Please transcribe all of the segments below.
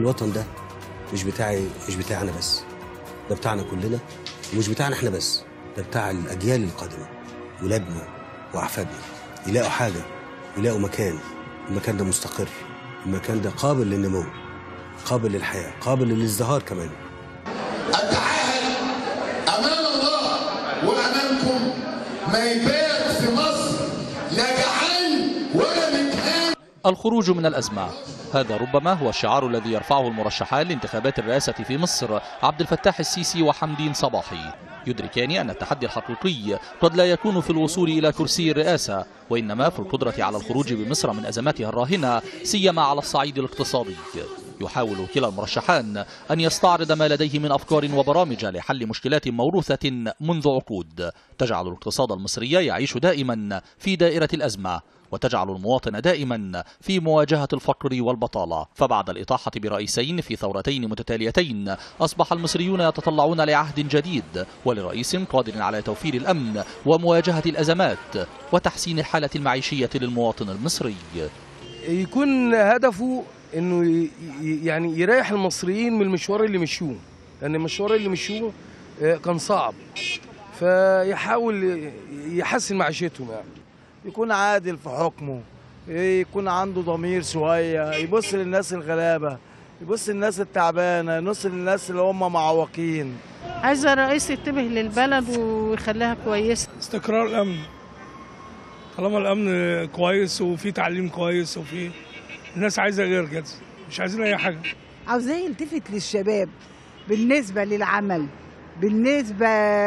الوطن ده مش بتاعي مش بتاعنا بس ده بتاعنا كلنا ومش بتاعنا احنا بس ده بتاع الاجيال القادمه ولادنا واحفادنا يلاقوا حاجه يلاقوا مكان المكان ده مستقر المكان ده قابل للنمو قابل للحياه قابل للازدهار كمان اتعهد امام الله وامامكم ما يبات في مصر لا جعان ولا متهان الخروج من الأزمة هذا ربما هو الشعار الذي يرفعه المرشحان لانتخابات الرئاسة في مصر عبد الفتاح السيسي وحمدين صباحي يدركان أن التحدي الحقيقي قد لا يكون في الوصول إلى كرسي الرئاسة وإنما في القدرة على الخروج بمصر من أزماتها الراهنة سيما على الصعيد الاقتصادي يحاول كلا المرشحان أن يستعرض ما لديه من أفكار وبرامج لحل مشكلات موروثة منذ عقود تجعل الاقتصاد المصري يعيش دائما في دائرة الأزمة وتجعل المواطن دائما في مواجهة الفقر والبطالة فبعد الإطاحة برئيسين في ثورتين متتاليتين أصبح المصريون يتطلعون لعهد جديد ولرئيس قادر على توفير الأمن ومواجهة الأزمات وتحسين الحالة المعيشية للمواطن المصري يكون هدفه انه ي- ي- يعني يريح المصريين من المشوار اللي مشوه لان المشوار اللي مشوه آه، كان صعب فيحاول يحسن معيشتهم يعني يكون عادل في حكمه يكون عنده ضمير شوية يبص للناس الغلابة يبص للناس التعبانة يبص للناس اللي هم معوقين عايزة الرئيس ينتبه للبلد ويخليها كويسة استقرار الامن طالما الامن كويس وفي تعليم كويس وفي الناس عايزه غير كده مش عايزين اي حاجه عاوزاه يلتفت للشباب بالنسبة للعمل بالنسبة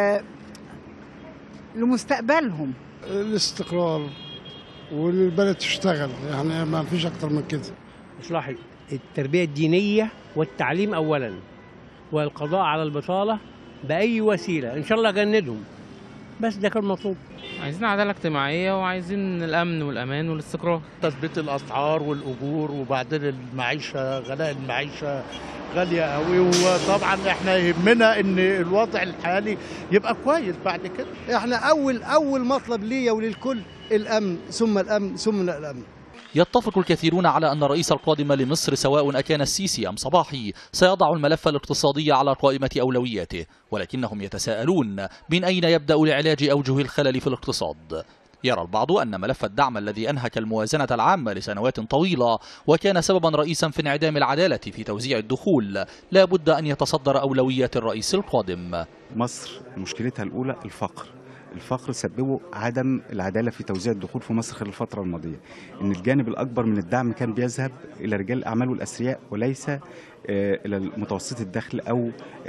لمستقبلهم الاستقرار والبلد تشتغل يعني ما فيش اكتر من كده إصلاح التربية الدينية والتعليم أولا والقضاء على البطالة بأي وسيلة إن شاء الله جندهم بس ده كان مطلوب عايزين عدالة اجتماعية وعايزين الأمن والأمان والاستقرار تثبيت الاسعار والاجور وبعدين المعيشه غلاء المعيشه غاليه قوي وطبعا احنا يهمنا ان الوضع الحالي يبقى كويس بعد كده احنا اول اول مطلب ليا وللكل الامن ثم الامن ثم الامن يتفق الكثيرون على أن الرئيس القادم لمصر سواء أكان السيسي أم صباحي سيضع الملف الاقتصادي على قائمة أولوياته ولكنهم يتساءلون من أين يبدأ لعلاج أوجه الخلل في الاقتصاد يرى البعض أن ملف الدعم الذي أنهك الموازنة العامة لسنوات طويلة وكان سببا رئيسا في انعدام العدالة في توزيع الدخول لا بد أن يتصدر أولويات الرئيس القادم مصر مشكلتها الأولى الفقر الفقر سببه عدم العدالة في توزيع الدخول في مصر خلال الفترة الماضية إن الجانب الأكبر من الدعم كان بيذهب إلى رجال الأعمال والأثرياء وليس آه، إلى متوسط الدخل أو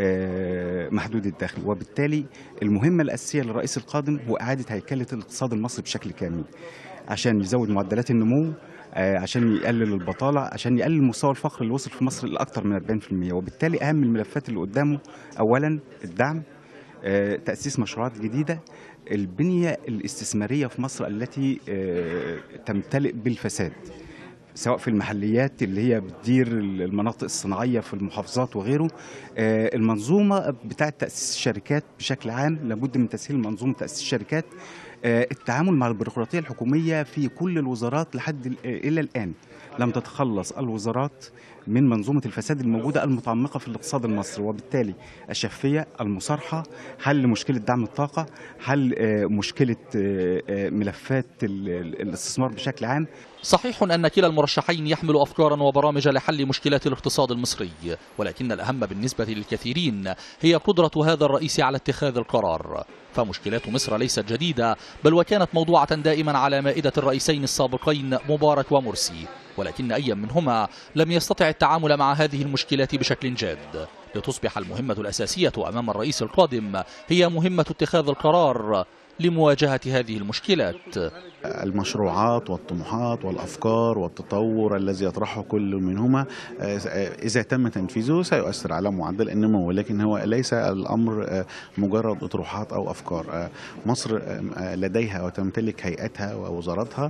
آه، محدود الدخل وبالتالي المهمة الأساسية للرئيس القادم هو إعادة هيكلة الاقتصاد المصري بشكل كامل عشان يزود معدلات النمو آه، عشان يقلل البطالة عشان يقلل مستوى الفقر اللي وصل في مصر لأكثر من 40% وبالتالي أهم الملفات اللي قدامه أولا الدعم آه، تأسيس مشروعات جديدة البنية الاستثمارية في مصر التي آه، تمتلئ بالفساد سواء في المحليات اللي هي بتدير المناطق الصناعية في المحافظات وغيره آه، المنظومة بتاعة تأسيس الشركات بشكل عام لابد من تسهيل منظومة تأسيس الشركات آه، التعامل مع البيروقراطية الحكومية في كل الوزارات لحد ال- آه، إلى الآن لم تتخلص الوزارات من منظومة الفساد الموجودة المتعمقة في الاقتصاد المصري وبالتالي الشفافية المصارحة حل مشكلة دعم الطاقة حل آه، مشكلة آه، آه، ملفات ال- ال- الاستثمار بشكل عام صحيح أن كلا المرشحين يحمل أفكارا وبرامج لحل مشكلات الاقتصاد المصري ولكن الأهم بالنسبة للكثيرين هي قدرة هذا الرئيس على اتخاذ القرار فمشكلات مصر ليست جديدة بل وكانت موضوعة دائما على مائدة الرئيسين السابقين مبارك ومرسي ولكن أي منهما لم يستطع التعامل مع هذه المشكلات بشكل جاد لتصبح المهمة الأساسية أمام الرئيس القادم هي مهمة اتخاذ القرار لمواجهة هذه المشكلات المشروعات والطموحات والافكار والتطور الذي يطرحه كل منهما آه، اذا تم تنفيذه سيؤثر على معدل النمو ولكن هو ليس الامر آه، مجرد اطروحات او افكار آه، مصر آه، لديها وتمتلك هيئتها ووزاراتها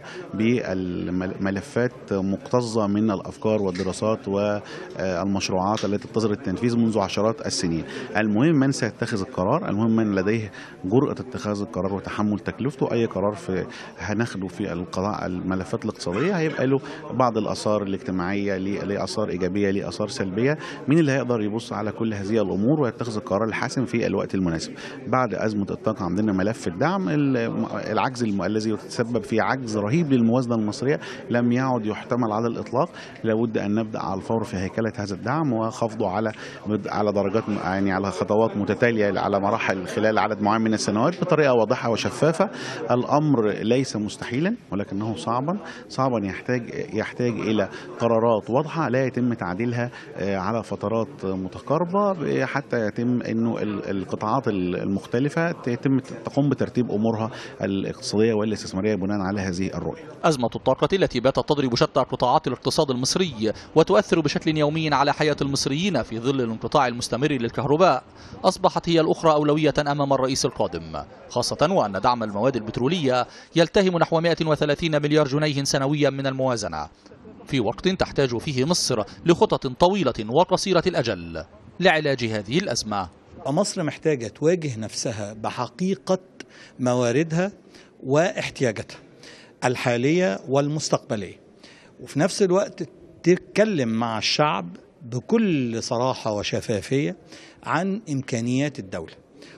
بالملفات مكتظه من الافكار والدراسات والمشروعات التي تنتظر التنفيذ منذ عشرات السنين المهم من سيتخذ القرار المهم من لديه جرأة اتخاذ القرار وتحمل تكلفته اي قرار في هناخده في القضاء الملفات الاقتصاديه هيبقى له بعض الاثار الاجتماعيه ليه ليه اثار ايجابيه ليه اثار سلبيه مين اللي هيقدر يبص على كل هذه الامور ويتخذ القرار الحاسم في الوقت المناسب بعد ازمه الطاقه عندنا ملف الدعم ال- العجز الم- الذي يتسبب في عجز رهيب للموازنه المصريه لم يعد يحتمل على الاطلاق لابد ان نبدا على الفور في هيكله هذا الدعم وخفضه على على درجات م- يعني على خطوات متتاليه على مراحل خلال عدد معين من السنوات بطريقه واضحه وشفافه الامر ليس مستحيلا ولكنه صعبا صعبا يحتاج يحتاج الى قرارات واضحه لا يتم تعديلها آه، على فترات متقاربه ب- حتى يتم انه ال- القطاعات ال- المختلفه يتم تقوم بترتيب امورها الاقتصاديه والاستثماريه بناء على هذه الرؤيه أزمة الطاقة التي باتت تضرب شتى قطاعات الاقتصاد المصري وتؤثر بشكل يومي على حياة المصريين في ظل الانقطاع المستمر للكهرباء أصبحت هي الأخرى أولوية أمام الرئيس القادم خاصة وأن دعم المواد البترولية يلتهم نحو 130 مليار جنيه سنويا من الموازنة في وقت تحتاج فيه مصر لخطط طويلة وقصيرة الأجل لعلاج هذه الأزمة مصر محتاجة تواجه نفسها بحقيقة مواردها واحتياجاتها الحالية والمستقبلية وفي نفس الوقت تتكلم مع الشعب بكل صراحة وشفافية عن إمكانيات الدولة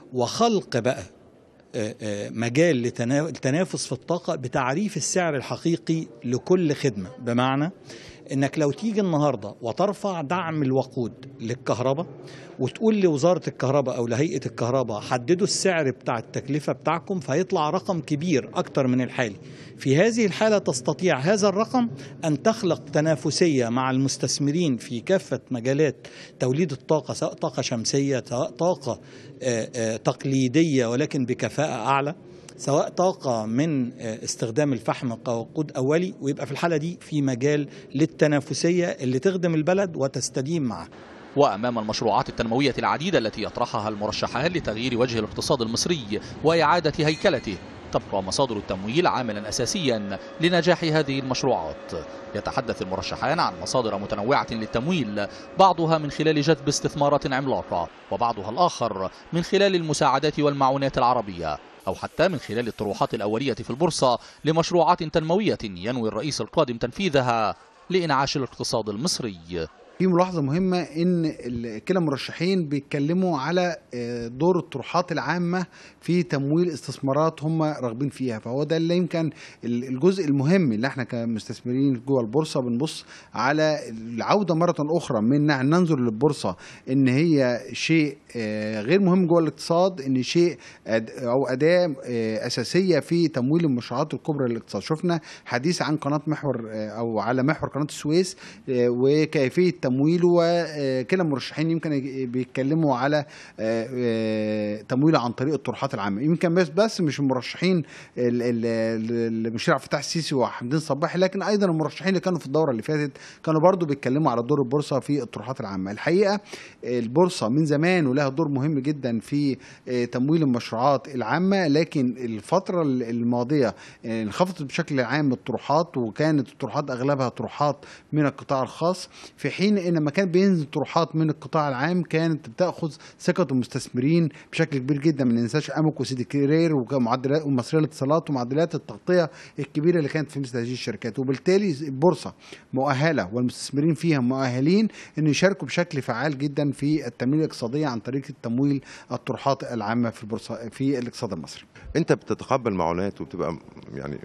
وخلق بقى آه، آه، مجال لتنا- للتنافس في الطاقة بتعريف السعر الحقيقي لكل خدمة بمعنى انك لو تيجي النهارده وترفع دعم الوقود للكهرباء وتقول لوزاره الكهرباء او لهيئه الكهرباء حددوا السعر بتاع التكلفه بتاعكم فهيطلع رقم كبير اكتر من الحالي في هذه الحاله تستطيع هذا الرقم ان تخلق تنافسيه مع المستثمرين في كافه مجالات توليد الطاقه سواء طاقه شمسيه سواء طاقه آه، آه، تقليديه ولكن بكفاءه اعلى سواء طاقة من آه، استخدام الفحم كوقود أولي ويبقى في الحالة دي في مجال للتنافسية اللي تخدم البلد وتستديم معه وأمام المشروعات التنموية العديدة التي يطرحها المرشحان لتغيير وجه الاقتصاد المصري وإعادة هيكلته تبقى مصادر التمويل عاملا أساسيا لنجاح هذه المشروعات يتحدث المرشحان عن مصادر متنوعة للتمويل بعضها من خلال جذب استثمارات عملاقة وبعضها الآخر من خلال المساعدات والمعونات العربية أو حتى من خلال الطروحات الأولية في البورصة لمشروعات تنموية ينوي الرئيس القادم تنفيذها لإنعاش الاقتصاد المصري في ملاحظة مهمة إن ال- كلا المرشحين بيتكلموا على آه، دور الطروحات العامة في تمويل استثمارات هم راغبين فيها فهو ده اللي يمكن ال- الجزء المهم اللي احنا كمستثمرين جوه البورصة بنبص على العودة مرة أخرى من إن ننظر للبورصة إن هي شيء آه، غير مهم جوه الاقتصاد إن شيء أد- أو أداة آه، أساسية في تمويل المشروعات الكبرى للاقتصاد شفنا حديث عن قناة محور آه، أو على محور قناة السويس آه، وكيفية تمويله وكلا المرشحين يمكن يج- بيتكلموا على آه، آه، تمويله عن طريق الطروحات العامة يمكن بس بس مش المرشحين ال- ال- ال- المشير عبد الفتاح السيسي وحمدين صباحي لكن أيضا المرشحين اللي كانوا في الدورة اللي فاتت كانوا برضو بيتكلموا على دور البورصة في الطروحات العامة الحقيقة البورصة من زمان ولها دور مهم جدا في آه، تمويل المشروعات العامة لكن الفترة الماضية آه، انخفضت بشكل عام الطروحات وكانت الطروحات أغلبها طروحات من القطاع الخاص في حين ان لما كان بينزل طروحات من القطاع العام كانت بتاخذ ثقه المستثمرين بشكل كبير جدا ما ننساش امك وسيدي كرير ومعدلات ومصريه للاتصالات ومعدلات التغطيه الكبيره اللي كانت في مثل هذه الشركات وبالتالي البورصه مؤهله والمستثمرين فيها مؤهلين ان يشاركوا بشكل فعال جدا في التنميه الاقتصاديه عن طريق التمويل الطروحات العامه في البورصه في الاقتصاد المصري. انت بتتقبل معونات وبتبقى م- يعني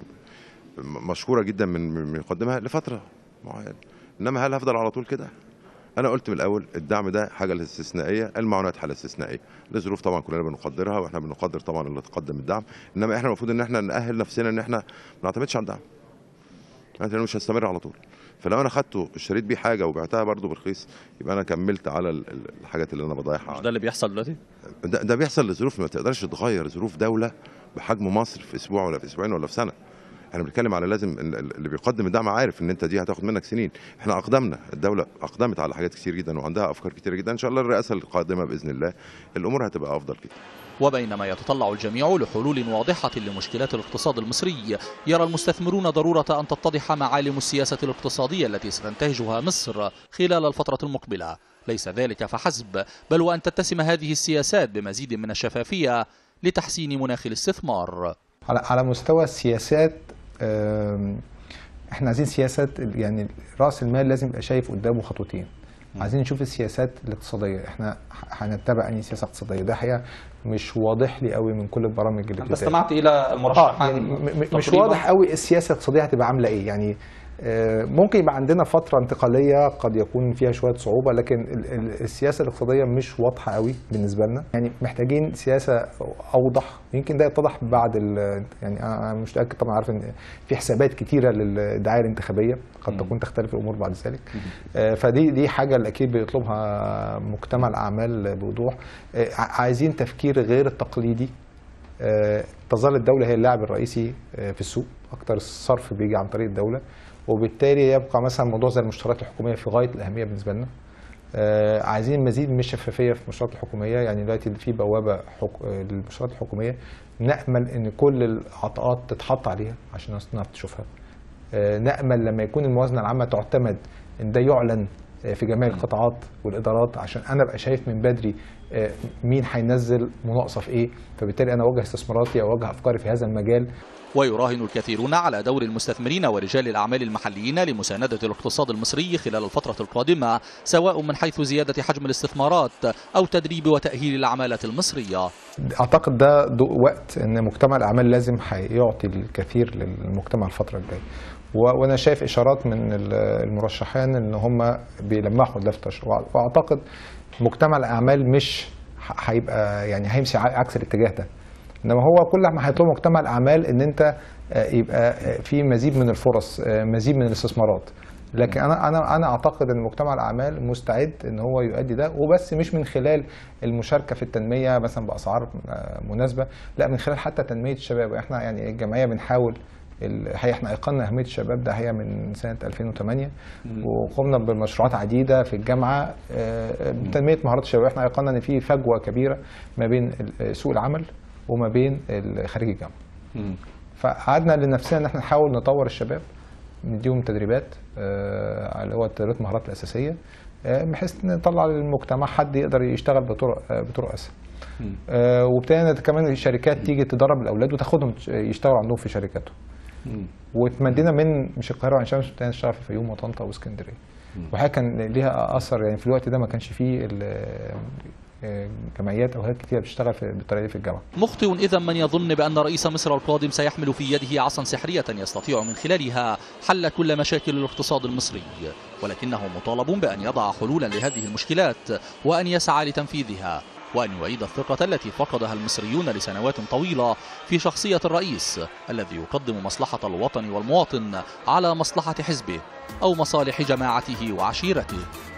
م- مشكوره جدا من من من يقدمها لفتره معينه انما هل هفضل على طول كده؟ انا قلت من الاول الدعم ده حاجه استثنائيه المعونات حاله استثنائيه لظروف طبعا كلنا بنقدرها واحنا بنقدر طبعا اللي تقدم الدعم انما احنا المفروض ان احنا ناهل نفسنا ان احنا ما نعتمدش على الدعم انا مش هستمر على طول فلو انا خدته اشتريت بيه حاجه وبعتها برضه برخيص يبقى انا كملت على ال- ال- الحاجات اللي انا بضيعها ده اللي بيحصل دلوقتي ده, ده بيحصل لظروف ما تقدرش تتغير ظروف دوله بحجم مصر في اسبوع ولا في اسبوعين ولا في سنه احنا بنتكلم على لازم ال- ال- اللي بيقدم الدعم عارف ان انت دي هتاخد منك سنين احنا اقدمنا الدوله اقدمت على حاجات كتير جدا وعندها افكار كتير جدا ان شاء الله الرئاسه القادمه باذن الله الامور هتبقى افضل كتير وبينما يتطلع الجميع لحلول واضحة لمشكلات الاقتصاد المصري يرى المستثمرون ضرورة أن تتضح معالم السياسة الاقتصادية التي ستنتهجها مصر خلال الفترة المقبلة ليس ذلك فحسب بل وأن تتسم هذه السياسات بمزيد من الشفافية لتحسين مناخ الاستثمار على على مستوى السياسات آم، احنا عايزين سياسات يعني راس المال لازم يبقى شايف قدامه خطوتين عايزين نشوف السياسات الاقتصاديه احنا ح- هنتبع انهي سياسه اقتصاديه ده حقيقه مش واضح لي قوي من كل البرامج اللي انت بتتقال. استمعت الى اه المرشحان يعني م- م- مش تقريباً. واضح قوي السياسه الاقتصاديه هتبقى عامله ايه يعني آه، ممكن يبقى عندنا فتره انتقاليه قد يكون فيها شويه صعوبه لكن ال- ال- السياسه الاقتصاديه مش واضحه قوي بالنسبه لنا يعني محتاجين سياسه اوضح يمكن ده يتضح بعد ال- يعني انا أنا مش متاكد طبعا عارف ان في حسابات كتيره للدعايه الانتخابيه قد تكون تختلف الامور بعد ذلك آه، فدي دي حاجه اللي اكيد بيطلبها مجتمع الاعمال بوضوح آه، ع- عايزين تفكير غير التقليدي آه، تظل الدولة هي اللاعب الرئيسي آه، في السوق أكتر الصرف بيجي عن طريق الدولة وبالتالي يبقى مثلا موضوع زي المشتريات الحكومية في غاية الأهمية بالنسبة لنا آه، عايزين مزيد من الشفافية في المشتريات الحكومية يعني دلوقتي في بوابة حك... آه، للمشتريات الحكومية نأمل إن كل العطاءات تتحط عليها عشان الناس تعرف تشوفها آه، نأمل لما يكون الموازنة العامة تعتمد إن ده يعلن آه، في جميع القطاعات والإدارات عشان أنا أبقى شايف من بدري آه، مين هينزل مناقصة في إيه فبالتالي أنا أوجه استثماراتي أو أوجه أفكاري في هذا المجال ويراهن الكثيرون على دور المستثمرين ورجال الأعمال المحليين لمساندة الاقتصاد المصري خلال الفترة القادمة سواء من حيث زيادة حجم الاستثمارات أو تدريب وتأهيل العمالة المصرية اعتقد ده ضوء وقت ان مجتمع الاعمال لازم هيعطي الكثير للمجتمع الفتره الجايه و- وانا شايف اشارات من ال- المرشحين ان هم بيلمحوا ده في تشريع واعتقد مجتمع الاعمال مش ه- هيبقى يعني هيمشي ع- عكس الاتجاه ده انما هو كل ما هيطلب مجتمع الاعمال ان انت آه، يبقى آه، في مزيد من الفرص آه، مزيد من الاستثمارات لكن انا انا انا اعتقد ان مجتمع الاعمال مستعد ان هو يؤدي ده وبس مش من خلال المشاركه في التنميه مثلا باسعار آه، مناسبه لا من خلال حتى تنميه الشباب احنا يعني الجمعيه بنحاول الحقيقه احنا ايقنا اهميه الشباب ده هي من سنه 2008 وقمنا بمشروعات عديده في الجامعه آه، تنميه مهارات الشباب احنا ايقنا ان في فجوه كبيره ما بين ال- سوق العمل وما بين ال- خريج الجامعه فقعدنا لنفسنا ان احنا نحاول نطور الشباب نديهم تدريبات آه، اللي هو تدريبات المهارات الاساسيه آه، بحيث نطلع للمجتمع حد يقدر يشتغل بطرق آه، بطرق اسهل آه، وابتدينا كمان الشركات تيجي تدرب الاولاد وتاخدهم يشتغلوا عندهم في شركاتهم وتمدينا من مش القاهره وعين شمس ابتدينا نشتغل في فيوم وطنطا واسكندريه وحاجه كان ليها اثر يعني في الوقت ده ما كانش فيه ال- آه، جمعيات او هيئات كتير بتشتغل في بالطريقه دي في الجامعه مخطئ إذا من يظن بأن رئيس مصر القادم سيحمل في يده عصا سحرية يستطيع من خلالها حل كل مشاكل الاقتصاد المصري ولكنه مطالب بأن يضع حلولا لهذه المشكلات وأن يسعى لتنفيذها وأن يعيد الثقة التي فقدها المصريون لسنوات طويلة في شخصية الرئيس الذي يقدم مصلحة الوطن والمواطن على مصلحة حزبه أو مصالح جماعته وعشيرته